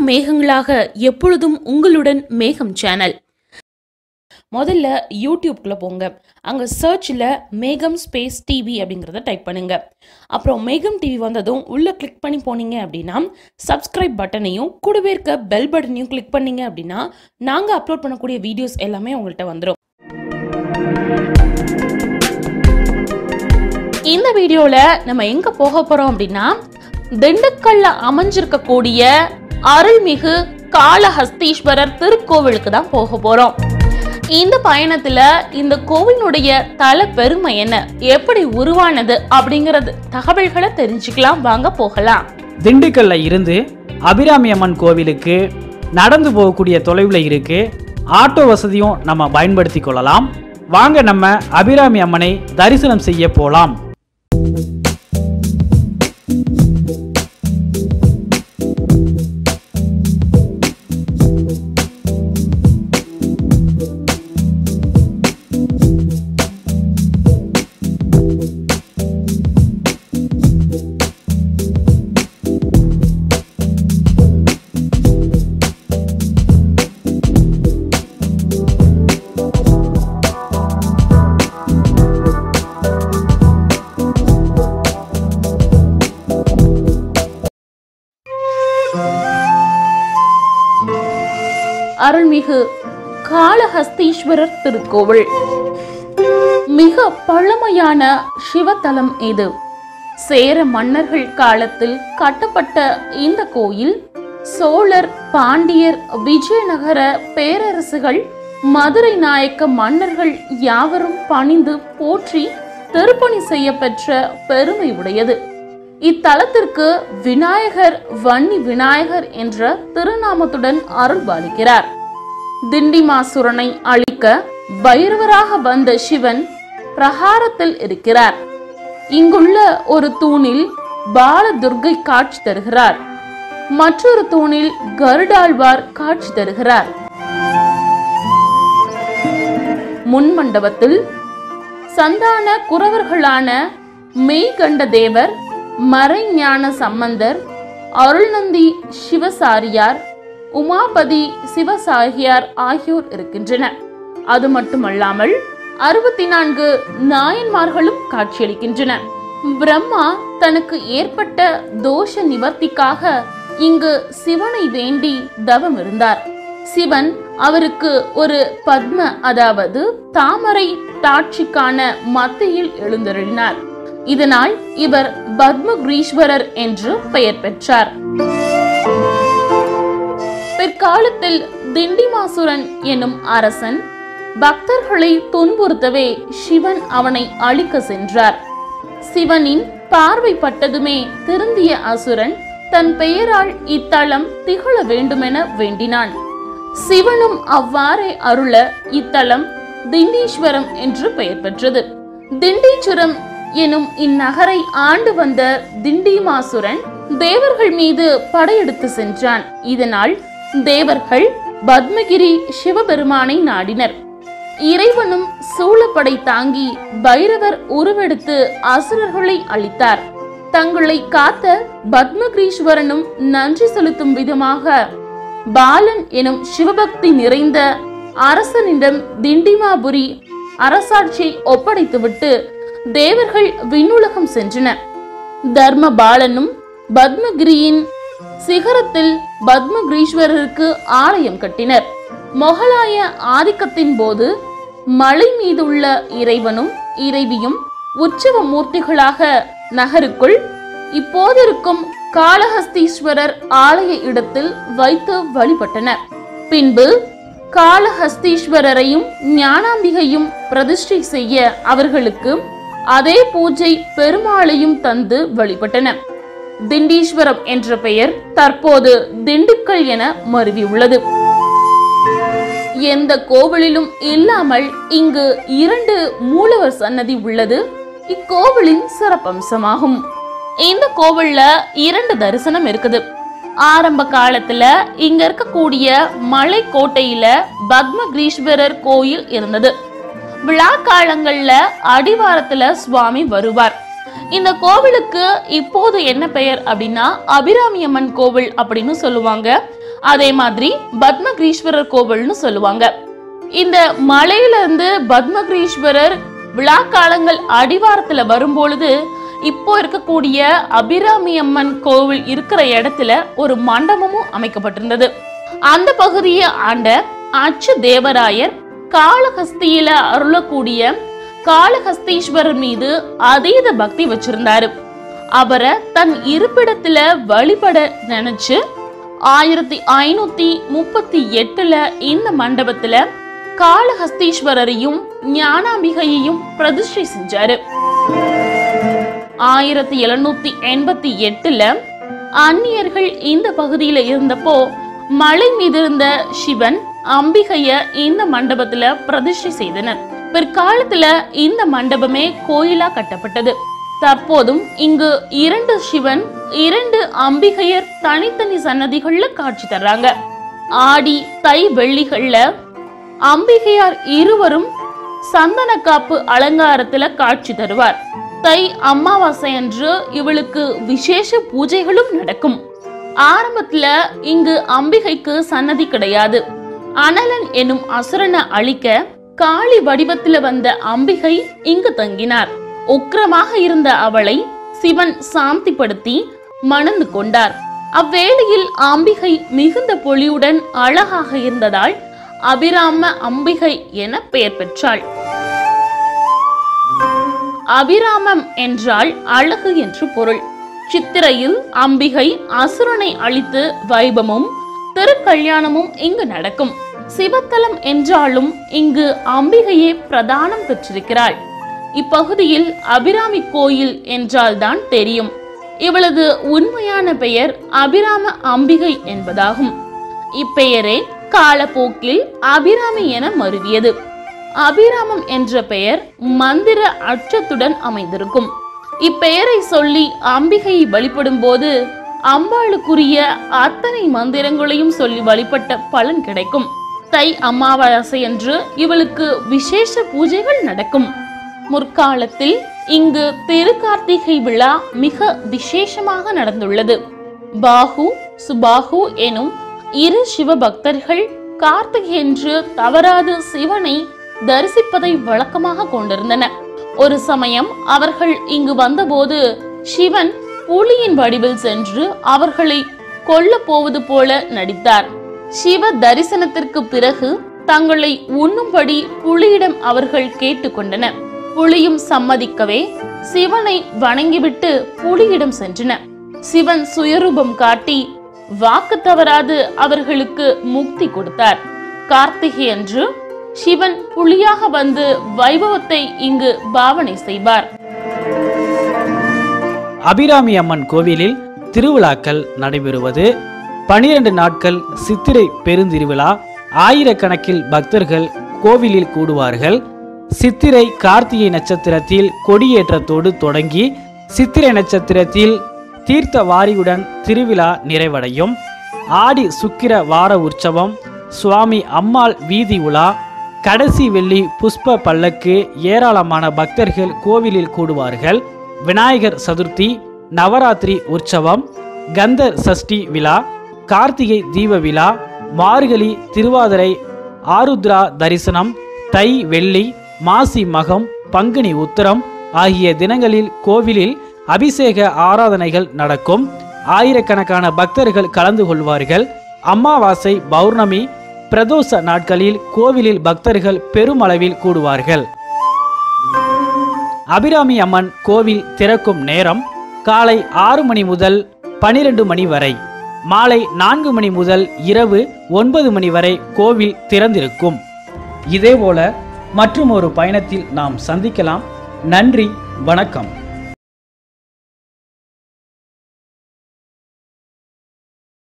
மேகங்களாக எப்பொழுதும் உங்களுடன் மேகம் சேனல் முதல்ல யூடியூப்குள்ளே போங்க அங்கே சர்ச்சில் மேகம் ஸ்பேஸ் டிவி அப்படிங்கிறத டைப் பண்ணுங்க அப்புறம் மேகம் டிவி வந்ததும் உள்ளே கிளிக் பண்ணி போனீங்க அப்படின்னா சப்ஸ்கிரைப் பட்டனையும் கூடவே இருக்க பெல் பட்டனையும் கிளிக் பண்ணீங்க அப்படின்னா நாங்கள் அப்லோட் பண்ணக்கூடிய வீடியோஸ் எல்லாமே உங்கள்கிட்ட வந்துடும் இந்த வீடியோவில் நம்ம எங்கே போக போகிறோம் அப்படின்னா திண்டுக்கல்ல அமைஞ்சிருக்கக்கூடிய அருள்மிகு காளஹஸ்தீஸ்வரர் திருக்கோவிலுக்கு தான் போக போகிறோம் இந்த பயணத்துல இந்த கோவிலுடைய தல பெருமை என்ன எப்படி உருவானது அப்படிங்கறது தகவல்களை தெரிஞ்சுக்கலாம் வாங்க போகலாம் திண்டுக்கல்ல இருந்து அபிராமி அம்மன் கோவிலுக்கு நடந்து போகக்கூடிய தொலைவில் இருக்கு ஆட்டோ வசதியும் நம்ம பயன்படுத்தி கொள்ளலாம் வாங்க நம்ம அபிராமி அம்மனை தரிசனம் செய்ய போலாம் அருள்மிகு காளஹஸ்தீஸ்வரர் திருக்கோவில் மிக பழமையான சிவத்தலம் இது சேர மன்னர்கள் காலத்தில் கட்டப்பட்ட இந்த கோயில் சோழர் பாண்டியர் விஜயநகர பேரரசுகள் மதுரை நாயக்க மன்னர்கள் யாவரும் பணிந்து போற்றி திருப்பணி செய்யப்பெற்ற பெருமை உடையது இத்தலத்திற்கு விநாயகர் வன்னி விநாயகர் என்ற திருநாமத்துடன் அருள்பாலிக்கிறார் திண்டிமாசுரனை அழிக்க பைரவராக வந்த சிவன் பிரகாரத்தில் இருக்கிறார் இங்குள்ள ஒரு தூணில் பாலதுர்கை காட்சி தருகிறார் மற்றொரு தூணில் கருடாழ்வார் காட்சி தருகிறார் முன் மண்டபத்தில் சந்தான குறவர்களான மெய்கண்ட தேவர் மறைஞான சம்பந்தர் அருள்நந்தி சிவசாரியார் உமாபதி சிவசாகியார் ஆகியோர் இருக்கின்றனர் அது மட்டுமல்லாமல் அறுபத்தி நான்கு நாயன்மார்களும் காட்சியளிக்கின்றனர் பிரம்மா தனக்கு ஏற்பட்ட தோஷ நிவர்த்திக்காக இங்கு சிவனை வேண்டி தவம் இருந்தார் சிவன் அவருக்கு ஒரு பத்ம அதாவது தாமரை தாட்சிக்கான மத்தியில் எழுந்தருளினார் இதனால் இவர் பத்மகிரீஸ்வரர் என்று பெயர் பெற்றார் பிற்காலத்தில் திண்டிமாசுரன் என்னும் அரசன் பக்தர்களை துன்புறுத்தவே சிவன் அவனை அழிக்க சென்றார் சிவனின் பார்வை பட்டதுமே திருந்திய அசுரன் தன் பெயரால் இத்தலம் திகழ வேண்டுமென வேண்டினான் சிவனும் அவ்வாறே அருள இத்தலம் திண்டீஸ்வரம் என்று பெயர் பெற்றது திண்டீச்சுரம் எனும் இந்நகரை ஆண்டு வந்த திண்டிமாசுரன் தேவர்கள் மீது படையெடுத்து சென்றான் இதனால் தேவர்கள் பத்மகிரி சிவபெருமானை நாடினர் இறைவனும் சூழப்படை தாங்கி பைரவர் உருவெடுத்து அசுரர்களை அழித்தார் தங்களை காத்த பத்மகிரீஸ்வரனும் நன்றி செலுத்தும் விதமாக பாலன் எனும் சிவபக்தி நிறைந்த அரசனிடம் திண்டிமாபுரி அரசாட்சியை ஒப்படைத்துவிட்டு தேவர்கள் விண்ணுலகம் சென்றனர் தர்ம பாலனும் பத்மகிரியின் சிகரத்தில் பத்மகிரீஸ்வரருக்கு ஆலயம் கட்டினர் மொகலாய ஆதிக்கத்தின் போது மலை மீதுள்ள இறைவனும் இறைவியும் உற்சவ மூர்த்திகளாக நகருக்குள் இப்போதிருக்கும் காளஹஸ்தீஸ்வரர் ஆலய இடத்தில் வைத்து வழிபட்டனர் பின்பு காளஹஸ்தீஸ்வரரையும் ஞானாம்பிகையும் பிரதிஷ்டை செய்ய அவர்களுக்கு அதே பூஜை பெருமாளையும் தந்து வழிபட்டனர் திண்டீஸ்வரம் என்ற பெயர் தற்போது திண்டுக்கல் என மருவியுள்ளது எந்த கோவிலிலும் இல்லாமல் இங்கு இரண்டு மூலவர் சன்னதி உள்ளது இக்கோவிலின் சிறப்பம்சமாகும் இந்த கோவில்ல இரண்டு தரிசனம் இருக்குது ஆரம்ப காலத்துல இங்க இருக்கக்கூடிய மலை கோட்டையில பத்மகிரீஸ்வரர் கோயில் இருந்தது விழா காலங்கள்ல அடிவாரத்துல சுவாமி வருவார் இந்த கோவிலுக்கு இப்போது என்ன பெயர் அப்படின்னா அபிராமி அம்மன் கோவில் அப்படின்னு சொல்லுவாங்க அதே மாதிரி பத்மகிரீஸ்வரர் கோவில்னு சொல்லுவாங்க இந்த மலையில இருந்து பத்மகிரீஸ்வரர் விழா காலங்கள் அடிவாரத்துல வரும்பொழுது இப்போ இருக்கக்கூடிய அபிராமி அம்மன் கோவில் இருக்கிற இடத்துல ஒரு மண்டபமும் அமைக்கப்பட்டிருந்தது அந்த பகுதியை ஆண்ட அச்சு தேவராயர் காளஹஸ்தியில அருளக்கூடிய காளஹஸ்தீஸ்வரர் மீது அதீத பக்தி வச்சிருந்தாரு அவரை தன் இருப்பிடத்துல வழிபட நினைச்சு ஆயிரத்தி ஐநூத்தி முப்பத்தி எட்டுல இந்த மண்டபத்துல காளஹஸ்தீஸ்வரரையும் ஞானாம்பிகையையும் பிரதிஷ்டை செஞ்சாரு ஆயிரத்தி எழுநூத்தி எண்பத்தி எட்டுல அந்நியர்கள் இந்த பகுதியில இருந்தப்போ மலை மீது இருந்த சிவன் அம்பிகைய இந்த மண்டபத்துல பிரதிஷ்டை செய்தனர் பிற்காலத்துல இந்த மண்டபமே கோயிலா கட்டப்பட்டது தற்போதும் இங்கு இரண்டு சிவன் இரண்டு அம்பிகையர் தனித்தனி சன்னதிகள்ல காட்சி தர்றாங்க ஆடி தை வெள்ளிகள்ல அம்பிகையார் இருவரும் சந்தன காப்பு அலங்காரத்துல காட்சி தருவார் தை அமாவாசை அன்று இவளுக்கு விசேஷ பூஜைகளும் நடக்கும் ஆரம்பத்துல இங்கு அம்பிகைக்கு சன்னதி கிடையாது அனலன் எனும் அசுரனை அழிக்க காளி வடிவத்துல வந்த அம்பிகை இங்கு தங்கினார் உக்கிரமாக இருந்த அவளை சிவன் சாந்திப்படுத்தி மணந்து கொண்டார் அவ்வேளையில் அம்பிகை மிகுந்த பொலியுடன் அழகாக இருந்ததால் அபிராம அம்பிகை என பெயர் பெற்றாள் அபிராமம் என்றால் அழகு என்று பொருள் சித்திரையில் அம்பிகை அசுரனை அழித்து வைபமும் திருக்கல்யாணமும் இங்கு நடக்கும் சிவத்தலம் என்றாலும் இங்கு அம்பிகையே பிரதானம் பெற்றிருக்கிறாள் இப்பகுதியில் அபிராமி கோயில் என்றால்தான் தெரியும் இவளது உண்மையான பெயர் அபிராம அம்பிகை என்பதாகும் இப்பெயரே காலப்போக்கில் அபிராமி என மருவியது அபிராமம் என்ற பெயர் மந்திர அச்சத்துடன் அமைந்திருக்கும் இப்பெயரை சொல்லி அம்பிகையை வழிபடும் போது அம்பாளுக்குரிய அத்தனை மந்திரங்களையும் சொல்லி வழிபட்ட பலன் கிடைக்கும் தை அமாவாசை அன்று இவளுக்கு விசேஷ பூஜைகள் நடக்கும் முற்காலத்தில் இங்கு திருக்கார்த்திகை விழா மிக விசேஷமாக நடந்துள்ளது பாகு சுபாகு எனும் இரு சிவபக்தர்கள் கார்த்திகை என்று தவறாது சிவனை தரிசிப்பதை வழக்கமாக கொண்டிருந்தனர் ஒரு சமயம் அவர்கள் இங்கு வந்தபோது சிவன் புலியின் வடிவில் சென்று அவர்களை கொல்ல போவது போல நடித்தார் சிவ தரிசனத்திற்கு பிறகு தங்களை உண்ணும்படி புலியிடம் அவர்கள் கேட்டுக்கொண்டனர் புலியும் சம்மதிக்கவே சிவனை வணங்கிவிட்டு புலியிடம் சென்றன சிவன் சுயரூபம் காட்டி வாக்கு தவறாது அவர்களுக்கு முக்தி கொடுத்தார் கார்த்திகை அன்று சிவன் புலியாக வந்து வைபவத்தை இங்கு பாவனை செய்வார் அபிராமி அம்மன் கோவிலில் திருவிழாக்கள் நடைபெறுவது பனிரெண்டு நாட்கள் சித்திரை பெருந்திருவிழா ஆயிரக்கணக்கில் பக்தர்கள் கோவிலில் கூடுவார்கள் சித்திரை கார்த்திகை நட்சத்திரத்தில் கொடியேற்றத்தோடு தொடங்கி சித்திரை நட்சத்திரத்தில் தீர்த்த வாரியுடன் திருவிழா நிறைவடையும் ஆடி சுக்கிர வார உற்சவம் சுவாமி அம்மாள் வீதி உலா கடைசி வெள்ளி புஷ்ப பல்லக்கு ஏராளமான பக்தர்கள் கோவிலில் கூடுவார்கள் விநாயகர் சதுர்த்தி நவராத்திரி உற்சவம் கந்தர் சஷ்டி விழா கார்த்திகை தீப விழா மார்கழி திருவாதிரை ஆருத்ரா தரிசனம் தை வெள்ளி மாசி மகம் பங்குனி உத்திரம் ஆகிய தினங்களில் கோவிலில் அபிஷேக ஆராதனைகள் நடக்கும் ஆயிரக்கணக்கான பக்தர்கள் கலந்து கொள்வார்கள் அமாவாசை பௌர்ணமி பிரதோஷ நாட்களில் கோவிலில் பக்தர்கள் பெருமளவில் கூடுவார்கள் அபிராமி அம்மன் கோவில் திறக்கும் நேரம் காலை ஆறு மணி முதல் பனிரெண்டு மணி வரை மாலை நான்கு மணி முதல் இரவு ஒன்பது மணி வரை கோவில் திறந்திருக்கும் இதேபோல மற்றும் ஒரு பயணத்தில் நாம் சந்திக்கலாம் நன்றி வணக்கம்